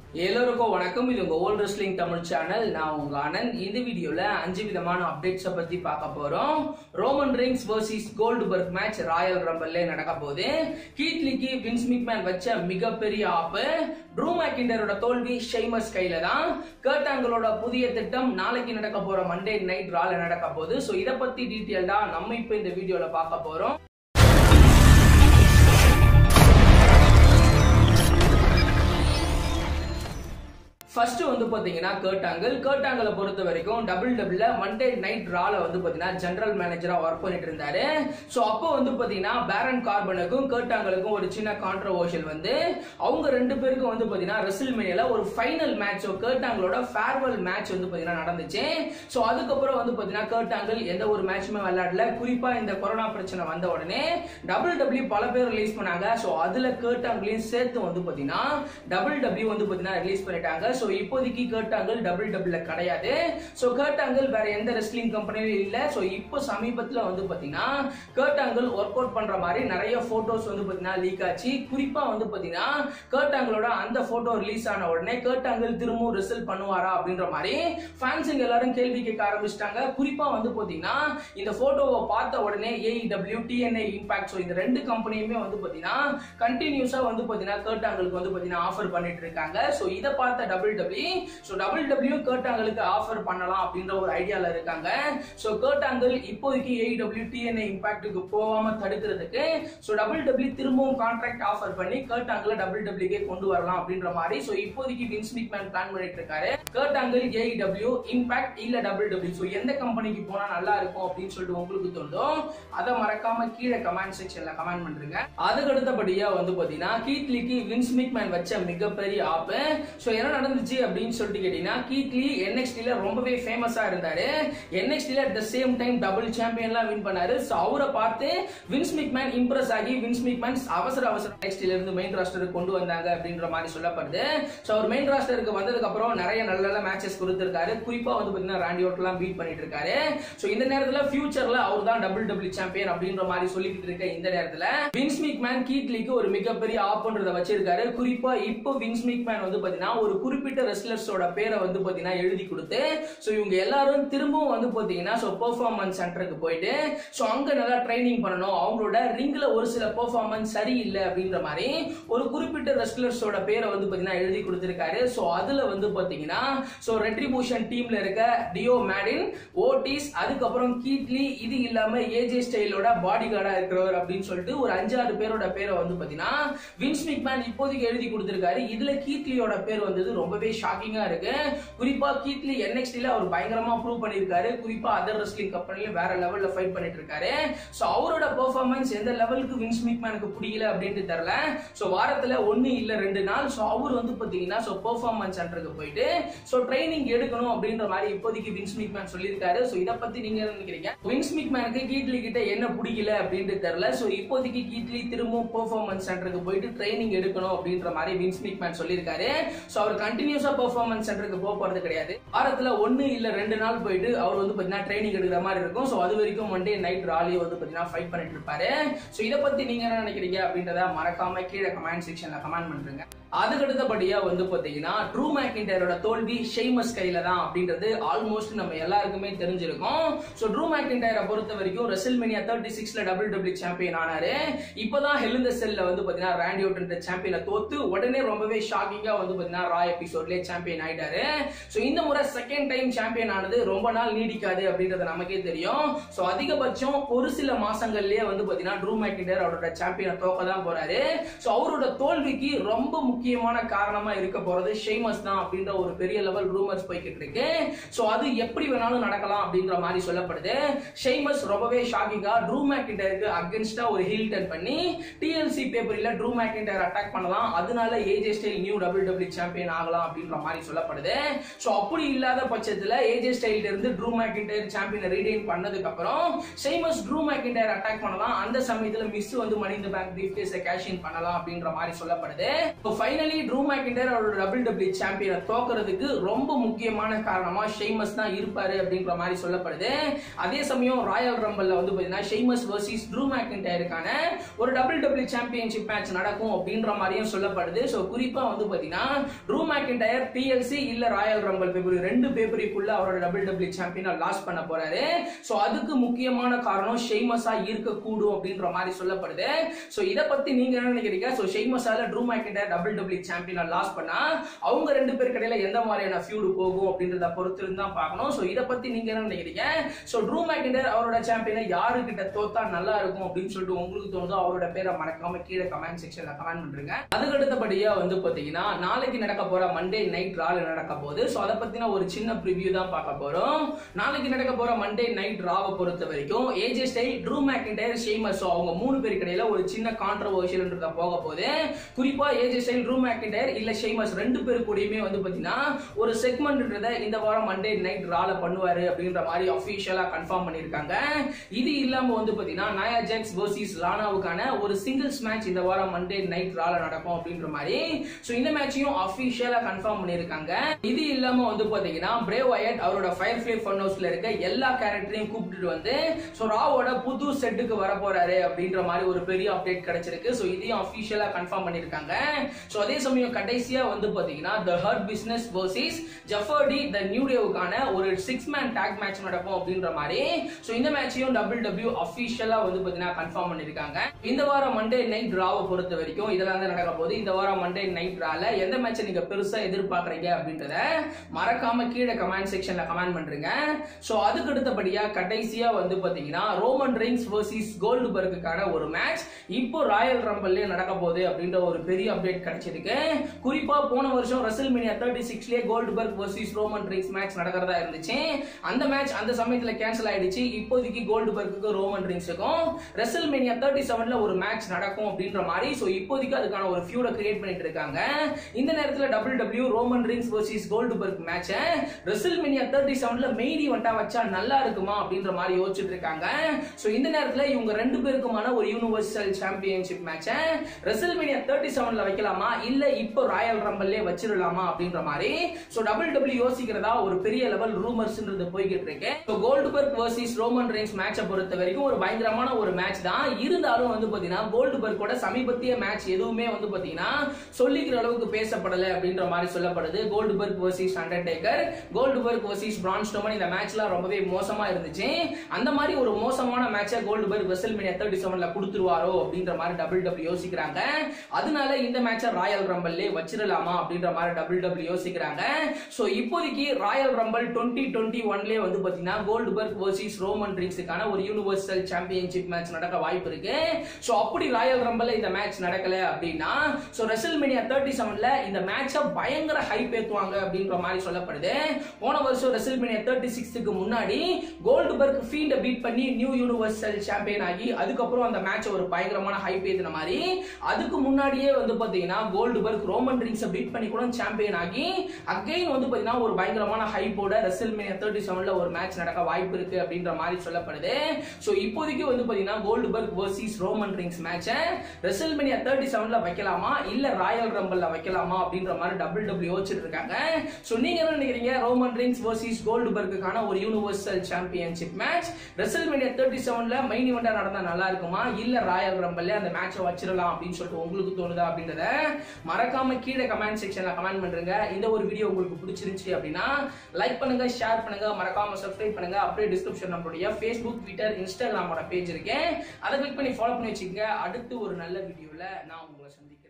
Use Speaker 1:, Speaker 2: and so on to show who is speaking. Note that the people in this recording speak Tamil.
Speaker 1: எல்லோருக்கும் வணக்கம் இது உங்க ஓல்ட் ரெஸ்லிங் தமிழ் சேனல் நான் உங்க ஆனந்த் இந்த வீடியோல அஞ்சு விதமான அப்டேட்ஸை பத்தி பார்க்க போறோம் Roman Reigns versus Goldberg match Royal ரம்பல்ல நடக்க போகுது கீட்லிக்கு வின்ஸ் மிக்மேன் வச்ச மிகப்பெரிய ஆப்பு ட்ரூ மேக்கிண்டரோட தோல்வி ஷெய்மஸ் கையில தான் கர்டாங்களோட புதிய திட்டம் நாளைக்கு நடக்க போற மண்டே நைட் ரால நடக்க போகுது ஸோ இதை பத்தி டீட்டெயில்டா நம்ம இப்போ இந்த வீடியோல பார்க்க போறோம் ஃபர்ஸ்ட் வந்து பாத்தீங்கன்னா கர்டாங்கல் கர்டாங்கலை பொறுத்த வரைக்கும் டபுள் டபுள்ல மண்டே நைட் ரால வந்து பாத்தீங்கன்னா ஜெனரல் மேனேஜரா ஒர்க் பண்ணிட்டு இருந்தாரு ஸோ அப்போ வந்து பாத்தீங்கன்னா பேரன் கார்பனுக்கும் கர்டாங்கலுக்கும் ஒரு சின்ன கான்ட்ரவர்ஷியல் வந்து அவங்க ரெண்டு பேருக்கும் வந்து பாத்தீங்கன்னா ரெசில் மேனியில ஒரு ஃபைனல் மேட்ச் கர்டாங்களோட ஃபேர்வெல் மேட்ச் வந்து பாத்தீங்கன்னா நடந்துச்சு ஸோ அதுக்கப்புறம் வந்து பாத்தீங்கன்னா கர்டாங்கல் எந்த ஒரு மேட்சுமே விளையாடல குறிப்பா இந்த கொரோனா பிரச்சனை வந்த உடனே டபுள் டபிள்யூ பல பேர் ரிலீஸ் பண்ணாங்க ஸோ அதுல கர்டாங்களையும் சேர்த்து வந்து பாத்தீங்கன்னா டபுள் டபிள்யூ வந்து பாத்தீங்கன்னா ரிலீஸ் பண்ணிட்டாங்க ஸோ இப்போதைக்கு கர்டாங்கல் டபுள் டபுள்ல கிடையாது ஸோ கர்டாங்கல் வேற எந்த ரெஸ்லிங் கம்பெனிலும் இல்லை ஸோ இப்போ சமீபத்தில் வந்து பார்த்தீங்கன்னா கர்டாங்கல் ஒர்க் அவுட் பண்ற மாதிரி நிறைய போட்டோஸ் வந்து பார்த்தீங்கன்னா லீக் ஆச்சு குறிப்பா வந்து பார்த்தீங்கன்னா கர்டாங்கலோட அந்த போட்டோ ரிலீஸ் ஆன உடனே கர்டாங்கல் திரும்பவும் ரிசல்ட் பண்ணுவாரா அப்படின்ற மாதிரி ஃபேன்ஸுங்க எல்லாரும் கேள்வி கேட்க ஆரம்பிச்சிட்டாங்க குறிப்பா வந்து பார்த்தீங்கன்னா இந்த போட்டோவை பார்த்த உடனே ஏஇடபிள்யூ டிஎன்ஏ இம்பாக்ட் ஸோ இந்த ரெண்டு கம்பெனியுமே வந்து பார்த்தீங்கன்னா கண்டினியூஸா வந்து பார்த்தீங்கன்னா கர்டாங்கலுக்கு வந்து பார்த்தீங்கன்னா ஆஃபர் பண்ணிட்டு இருக்காங்க ஸோ இதை பார்த்த double W so double W கர்டாங்கலுக்கு ஆஃபர் பண்ணலாம் அப்படின்ற ஒரு ஐடியால இருக்காங்க ஸோ கர்டாங்கல் இப்போதைக்கு ஏஇடபிள்யூ டிஎன்ஏ இம்பாக்ட்டுக்கு போகாம தடுக்கிறதுக்கு ஸோ டபுள் டபிள்யூ திரும்பவும் கான்ட்ராக்ட் ஆஃபர் பண்ணி கர்டாங்கல டபுள் டபிள்யூக்கே கொண்டு வரலாம் அப்படின்ற மாதிரி ஸோ இப்போதைக்கு வின்ஸ் மிக்மேன் பிளான் பண்ணிட்டு இருக்காரு கர்டாங்கல் ஏஇடபிள்யூ இம்பாக்ட் இல்ல டபுள் டபிள்யூ ஸோ எந்த கம்பெனிக்கு போனா நல்லா இருக்கும் அப்படின்னு சொல்லிட்டு உங்களுக்கு தோணுதோ அதை மறக்காம கீழே கமெண்ட் செக்ஷன்ல கமெண்ட் பண்றீங்க அதுக்கு அடுத்தபடியா வந்து பாத்தீங்கன்னா கீட்லிக்கு வின்ஸ் மிக்மேன் வச்ச மிகப்பெரிய ஆப்பு ஸோ என்ன நடந்துச்சு அப்படின்னு சொல்லிட்டு கேட்டீங்கன்னா கீட்லி என்எக்ஸ்டில ரொம்பவே ஃபேமஸா இருந்தாரு என்எக்ஸ்டில at the same time double சாம்பியன்லாம் வின் பண்ணாரு ஸோ அவரை பார்த்து வின்ஸ் மிக்மேன் இம்ப்ரெஸ் ஆகி வின்ஸ் மிக்மேன் அவசர அவசர நெக்ஸ்டில இருந்து மெயின் ராஸ்டருக்கு கொண்டு வந்தாங்க அப்படின்ற மாதிரி சொல்லப்படுது ஸோ அவர் மெயின் ராஸ்டருக்கு வந்ததுக்கு அப்புறம் நிறைய நல்ல நல்ல மேட்சஸ் கொடுத்திருக்காரு குறிப்பா வந்து பாத்தீங்கன்னா ராண்டி ஓட்டெல்லாம் பீட் பண்ணிட்டு இருக்காரு ஸோ இந்த நேரத்துல ஃபியூச்சர்ல அவர் தான் டபுள் டபுள் சாம்பியன் அப்படின்ற மாதிரி சொல்லிக்கிட்டு இருக்க இந்த நேரத்துல வின்ஸ் மிக்மேன் கீட்லிக்கு ஒரு மிகப்பெரிய ஆப்புன்றத வச்சிருக்காரு குறிப்பா இப்போ வின்ஸ் மிக்மேன் வந்து பாத்தீங்கன்னா ஒரு குறிப்பிட்ட ரெஸ்லர்ஸோட பேரை வந்து பாத்தீங்கன்னா எழுதி கொடுத்து ஸோ இவங்க எல்லாரும் திரும்பவும் வந்து பாத்தீங்கன்னா ஸோ பெர்ஃபார்மன்ஸ் சென்டருக்கு போயிட்டு ஸோ அங்க நல்லா ட்ரைனிங் பண்ணணும் அவங்களோட ரிங்ல ஒரு சில பெர்ஃபார்மன்ஸ் சரியில்லை அப்படின்ற மாதிரி ஒரு குறிப்பிட்ட ரெஸ்லர்ஸோட பேரை வந்து பாத்தீங்கன்னா எழுதி கொடுத்திருக்காரு ஸோ அதுல வந்து பாத்தீங்கன்னா ஸோ ரெட்ரிபியூஷன் டீம்ல இருக்க டியோ மேடின் ஓட்டிஸ் அதுக்கப்புறம் கீட்லி இது இல்லாம ஏஜே ஸ்டைலோட பாடி கார்டா இருக்கிறவர் அப்படின்னு சொல்லிட்டு ஒரு அஞ்சாறு பேரோட பேரை வந்து பாத்தீங்கன்னா வின்ஸ் மிக்மேன் இப்போதைக்கு எழுதி கொடுத்திருக்காரு இதுல கீட்லியோட பேர் வந்தது ரொம்பவே ஷாக்கிங்கா இருக்கு குறிப்பா கீட்லி என்எக்ஸ்டில அவர் பயங்கரமா ப்ரூவ் பண்ணிருக்காரு குறிப்பா அதர் ரெஸ்லிங் கம்பெனில வேற லெவல்ல ஃபைட் பண்ணிட்டு இருக்காரு சோ அவரோட பெர்ஃபார்மன்ஸ் எந்த லெவலுக்கு வின்ஸ் மிக்மேனுக்கு பிடிக்கல அப்படின்ட்டு தெரியல சோ வாரத்துல ஒன்னு இல்ல ரெண்டு நாள் சோ அவர் வந்து பாத்தீங்கன்னா சோ பெர்ஃபார்மன்ஸ் சென்டருக்கு போயிட்டு சோ ட்ரைனிங் எடுக்கணும் அப்படின்ற மாதிரி இப்போதைக்கு வின்ஸ் மிக்மேன் சொல்லியிருக்காரு சோ இத பத்தி நீங்க என்ன நினைக்கிறீங்க வின்ஸ் மிக்மேனுக்கு கீட்லி கிட்ட என்ன பிடிக்கல அப்படின்ட்டு தெரியல சோ இப்போதைக்கு கீட்லி திரும்பவும் பெர்ஃபார்மன்ஸ் சென்டருக்கு போயிட்டு ட்ரைனிங் எடுக்கணும் அப்படின்ற மாதிரி வின்ஸ் மிக்மேன் சொல்லியிருக்காரு சோ அவர் கண்டினியூஸா பெர்ஃபார்மன்ஸ் சென்டருக்கு போக போறது கிடையாது வாரத்துல ஒன்னு இல்ல ரெண்டு நாள் போயிட்டு அவர் வந்து பாத்தீங்கன்னா ட்ரைனிங் எடுக்கிற மாதிரி இருக்கும் சோ அது வரைக்கும் மண்டே நைட் ராலியை வந்து பாத்தீங்கன்னா ஃபைட் பண்ணிட்டு இருப்பாரு சோ இத பத்தி நீங்க என்ன நினைக்கிறீங்க அப்படின்றத மறக்காம கீழே கமெண்ட் செக்ஷன்ல கமெண்ட் பண்றீங்க அதுக்கு அடுத்தபடியா வந்து பாத்தீங்கன்னா ட்ரூ மேக்கிண்டரோட தோல்வி ஷெய்மஸ் கையில தான் அப்படின்றது ஆல்மோஸ்ட் நம்ம எல்லாருக்குமே தெரிஞ்சிருக்கும் சோ ட்ரூ மேக்கிண்டரை பொறுத்த வரைக்கும் ரெசில்மேனியா தேர்ட்டி சிக்ஸ்ல டபுள் டபுள் சாம்பியன் ஆனாரு இப்பதான் ஹெல் இந்த செல்ல வந்து பாத்தீங்கன்னா ராண்டி ஓட்டன் சாம்பியனை தோத்து உடனே ரொம்பவே ஷாக்கிங்கா வந்து பாத்தீங்கன்னா ரா எபிசோட்லயே சாம்பியன் ஆயிட்டாரு சோ இந்த முறை செகண்ட் டைம் சாம்பியன் ஆனது ரொம்ப நாள் நீடிக்காது அப்படின்றது நமக்கே தெரியும் சோ அதிகபட்சம் ஒரு சில மாசங்கள்லயே வந்து பாத்தீங்கன்னா ட்ரூ மேக்கிண்டர் அவரோட சாம்பியனை தோக்க தான் போறாரு சோ அவரோட தோல்விக்கு ரொம்ப முக்கியமான காரணமா இருக்க போறது ஷேமஸ் தான் அப்படின்ற ஒரு பெரிய லெவல் ரூமர்ஸ் போய்கிட்டு இருக்கு சோ அது எப்படி வேணாலும் நடக்கலாம் அப்படின்ற மாதிரி சொல்லப்படுது ஷேமஸ் ரொம்பவே ஷாக்கிங்கா ட்ரூ மேக்கிண்டருக்கு அகேன்ஸ்டா ஒரு ஹீல் டர்ன் பண்ணி டிஎல்சி பேப்பர்ல ட்ரூ மேக்கிண்டர் அட்டாக் பண்ணலாம் அதனால AJ Styles new double W champion ஆகலாம் அப்படின்ற மாதிரி சொல்லப்படுது சோ அப்படி இல்லாத பட்சத்துல ஏஜே ஸ்டைல் இருந்து ட்ரூ மேக்கிண்டர் சாம்பியனை ரீடைன் பண்ணதுக்கு அப்புறம் ஷேமஸ் ட்ரூ மேக்கிண்டர் அட்டாக் பண்ணலாம் அந்த சமயத்துல மிஸ் வந்து மணி இந்த பேங்க் பிரீஃப் கேஸை கேஷ் இன் பண்ணலாம் அப்படின்ற மாதிரி சொல்லப்படுது இப்போ ஃபைனலி ட்ரூ மேக்கிண்டர் அவரோட டபிள் டபிள்யூ சாம்பியனை தோக்குறதுக்கு ரொம்ப முக்கியமான காரணமா ஷெய்மஸ் தான் இருப்பாரு அப்படின்ற மாதிரி சொல்லப்படுது அதே சமயம் ராயல் ரம்பல்ல வந்து பாத்தீங்கன்னா ஷெய்மஸ் வர்சஸ் ட்ரூ மேக்கிண்டருக்கான ஒரு டபுள் டபுள் சாம்பியன்ஷிப் மேட்ச் நடக்கும் அப்படின்ற மாதிரியும் சொல்லப்படுது ஸோ குறிப்பா வந்து பாத்தீங்கன்னா ட்ரூ மேக்கின்டயர் டிஎல்சி இல்ல ராயல் ரம்பல் பேப்பரி ரெண்டு பேப்பரிக்குள்ள அவரோட டபுள் டபிள்யூ சாம்பியனை லாஸ் பண்ண போறாரு சோ அதுக்கு முக்கியமான காரணம் ஷெய்மஸா இருக்கக்கூடும் அப்படின்ற மாதிரி சொல்லப்படுது சோ இத பத்தி நீங்க என்ன நினைக்கிறீங்க சோ ஷெய்மஸால ட்ரூ மேக்கின்டயர் டபுள் டபிள்யூ சாம்பியனை லாஸ் பண்ணா அவங்க ரெண்டு பேர் கடையில எந்த மாதிரியான ஃபியூடு போகும் அப்படின்றத பொறுத்து இருந்து தான் பார்க்கணும் சோ இத பத்தி நீங்க என்ன நினைக்கிறீங்க சோ ட்ரூ மேக்கின்டயர் அவரோட சாம்பியனை யாரு கிட்ட தோத்தா நல்லா இருக்கும் அப்படின்னு சொல்லிட்டு உங்களுக்கு தோணுதோ அவரோட பேரை மறக்காம கீழே கமெண்ட் செக்ஷன்ல கமெண்ட் பண்றீங்க அதுக்கு அடுத்தபடியா வந்து பாத்தீங்கன்னா நாளைக்கு நடக்க போற மண்டே நைட் ரால நடக்க போகுது சோ அதை பத்தின ஒரு சின்ன ப்ரிவியூ தான் பார்க்க போறோம் நாளைக்கு நடக்க போற மண்டே நைட் ராவை பொறுத்த வரைக்கும் AJ Styles Drew McIntyre Sheamus அவங்க மூணு பேர் கிடையில ஒரு சின்ன கான்ட்ரவர்ஷியல்ன்றத போக போகுது குறிப்பா ஏஜே ஸ்டைல் ட்ரூ மேக்கின்டயர் இல்ல ஷேமஸ் ரெண்டு பேர் கூடயுமே வந்து பாத்தீங்கன்னா ஒரு செக்மெண்ட்ன்றத இந்த வாரம் மண்டே நைட் ரால பண்ணுவாரு அப்படின்ற மாதிரி அபிஷியலா கன்ஃபார்ம் பண்ணிருக்காங்க இது இல்லாம வந்து பாத்தீங்கன்னா நயா ஜாக்ஸ் வர்சஸ் லானாவுக்கான ஒரு சிங்கிள்ஸ் மேட்ச் இந்த வாரம் மண்டே நைட் ரால நடக்கும் அப்படின்ற மாதிரி சோ இந்த மேட்சையும் அபிஷியலா கன்ஃபார்ம் பண்ணிருக்காங்க இது இல்லாம வந்து பாத்தீங்கன்னா பிரேவ் அயட் அவரோட ஃபயர் ஃபிளே ஃபன் ஹவுஸ்ல இருக்க எல்லா கேரக்டரையும் கூப்பிட்டுட்டு வந்து சோ ராவோட புது செட்டுக்கு வர போறாரு அப்படின்ற மாதிரி ஒரு பெரிய அப்டேட் கிடைச்சிருக்கு சோ இதையும் அபிஷியலா கன்ஃபார்ம் பண்ணிருக்காங்க சோ அதே சமயம் கடைசியா வந்து பாத்தீங்கன்னா த ஹர்ட் பிசினஸ் வர்சஸ் ஜஃபர்டி த நியூ டேவுக்கான ஒரு சிக்ஸ் மேன் டாக் மேட்ச் நடக்கும் அப்படின்ற மாதிரி சோ இந்த மேட்சையும் டபிள் டபிள்யூ அபிஷியலா வந்து பாத்தீங்கன்னா கன்ஃபார்ம் பண்ணிருக்காங்க இந்த வாரம் மண்டே நைட் டிராவை பொறுத்த வரைக்கும் இதெல்லாம் தான் நடக்க போகுது இந்த வாரம் மண்டே நைட் டிரால எந்த மேட்சை நீங்க பெருசா எதிர்பார்க்கறீங்க அப்படின்றத மறக்காம கீழே கமெண்ட் செக்ஷன்ல கமெண்ட் பண்றீங்க சோ அதுக்கு அடுத்தபடியா கடைசியா வந்து பாத்தீங்கன்னா ரோமன் ரெயின்ஸ் வர்சஸ் கோல்டு பர்க்குக்கான ஒரு மேட்ச் இப்போ ராயல் ரம்பல்லே நடக்க போகுது அப்படின்ற ஒரு பெரிய அப்டேட் கிடைச்சிருக்கு குறிப்பா போன வருஷம் ரசல் மினியா தேர்ட்டி சிக்ஸ்லயே Goldberg versus Roman Reigns match நடக்கிறதா இருந்துச்சு அந்த மேட்ச் அந்த சமயத்துல கேன்சல் ஆயிடுச்சு இப்போதைக்கு கோல்டு பர்க்குக்கும் ரோமன் ரிங்ஸுக்கும் ரெசல் மினியா தேர்ட்டி செவன்ல ஒரு மேட்ச் நடக்கும் அப்படின்ற மாதிரி சோ இப்போதைக்கு அதுக்கான ஒரு ஃபியூட கிரியேட் பண்ணிட்டு இருக்காங்க இந்த நேரத்துல double W Roman Reigns versus Goldberg மேட்ச ரெசல் மினியா தேர்ட்டி செவன்ல மெயின் ஈவெண்டா வச்சா நல்லா இருக்குமா அப்படின்ற மாதிரி யோசிச்சுட்டு இருக்காங்க சோ இந்த நேரத்துல இவங்க ரெண்டு பேருக்குமான ஒரு யூனிவர்சல் சாம்பியன்ஷிப் மேட்ச ரெசல் மினியா தேர்ட்டி செவன்ல வைக்கலாமா இல்ல இப்போ ராயல் ரம்பல்லே வச்சிடலாமா அப்படின்ற மாதிரி சோ டபிள் டபிள்யூ யோசிக்கிறதா ஒரு பெரிய லெவல் ரூமர்ஸ்ன்றது போய்கிட்டு இருக்கு so Goldberg versus Roman Reigns மேட்சை பொறுத்த வரைக்கும் ஒரு பயங்கரமான ஒரு மேட்ச் தான் இருந்தாலும் வந்து பாத்தீங்கன்னா கோல்டுபர்க்கோட சமீபத்திய மேட்ச் எதுவுமே வந்து பாத்தீங்கன்னா சொல்லிக்கிற அளவுக்கு பேசப்படல அப்படின்ற மாதிரி சொல்லப்படுது Goldberg versus Undertaker Goldberg versus Braun Strowman இந்த மேட்ச்லாம் ரொம்பவே மோசமா இருந்துச்சு அந்த மாதிரி ஒரு மோசமான மேட்சை கோல்டுபர்க் வெசல் மினியா தேர்ட்டி செவன்ல கொடுத்துருவாரோ அப்படின்ற மாதிரி டபுள் டபிள்யூ யோசிக்கிறாங்க அதனால இந்த மேட்சை ராயல் ரம்பல்லே வச்சிடலாமா அப்படின்ற மாதிரி டபுள் டபிள்யூ யோசிக்கிறாங்க சோ இப்போதைக்கு ராயல் ரம்பல் டுவெண்ட்டி டுவெண்ட்டி ஒன்லயே வந்து பாத்தீங்கன்னா கோல்டுபர்க் வர்சஸ் ரோமன் ரிங்ஸுக்கான ஒரு யூனிவர்சல் சாம்பியன்ஷிப் மேட்ச் நடக்க வாய்ப்பு இருக்கு சோ அப்படி ராயல் ரம்பல்ல இந்த மேட்ச் நடக்கல அப்படின்னா சோ ரெசல் மினியா தேர்ட்டி செவன்ல இந்த மேட்சை பயங்கர ஹைப் ஏத்துவாங்க அப்படின்ற மாதிரி சொல்லப்படுது போன வருஷம் ரெசல் மினியா தேர்ட்டி சிக்ஸ்க்கு முன்னாடி கோல்டுபர்க் ஃபீல்ட பீட் பண்ணி நியூ யூனிவர்சல் சாம்பியன் ஆகி அதுக்கப்புறம் அந்த மேட்ச் ஒரு பயங்கரமான ஹைப் ஏத்துன மாதிரி அதுக்கு முன்னாடியே வந்து பாத்தீங்கன்னா கோல்டுபர்க் ரோமன் ரிங்ஸை பீட் பண்ணி கூட சாம்பியன் ஆகி அகைன் வந்து பாத்தீங்கன்னா ஒரு பயங்கரமான ஹைப்போட ரெசல் மினியா தேர்ட்டி செவன்ல ஒரு மேட்ச் நடக்க வாய்ப்பு இருக்கு அப்படின்ற மாதிரி சொல்லப்படுது சோ இப்போதைக்கு வந்து பாத்தீங்கன்னா கோல்டுபர்க் வர்சஸ் ரோமன் ரிங்ஸ் மேட்சை ரெசல் மினியா தேர்ட்டி செவன்ல வைக்கலாமா இல்ல ராயல் ரம்பல்ல வைக்கலாமா அப்படின்ற மாதிரி டபுள் டபுள் யோசிச்சுட்டு இருக்காங்க சோ நீங்க என்ன நினைக்கிறீங்க ரோமன் ரிங்ஸ் வர்சஸ் கோல்டுபர்க்குக்கான ஒரு universal championship match WrestleMania thirty செவன்ல மெயின் இவெண்டா நடந்தா நல்லா இருக்குமா இல்ல ராயல் ரம்பல்ல அந்த மேட்சை வச்சிடலாம் அப்படின்னு சொல்லிட்டு உங்களுக்கு தோணுதா அப்படின்றத மறக்காம கீழே கமெண்ட் செக்ஷன்ல கமெண்ட் பண்றீங்க இந்த ஒரு வீடியோ உங்களுக்கு பிடிச்சிருந்துச்சு அப்படின்னா லைக் பண்ணுங்க ஷேர் பண்ணுங்க மறக்காம சப்ஸ்கிரைப் பண்ணுங்க அப்படியே டிஸ்கிரிப்ஷன் நம்மளுடைய ஃபேஸ்புக் ட்விட்டர் இன்ஸ்டாகிராமோட பேஜ் இருக்கேன் அதை கிளிக் பண்ணி ஃபாலோ பண்ணி வச்சுக்கோங்க அடுத்து ஒரு நல்ல வீடியோல நான் உங்களை சந்திக்கிறேன்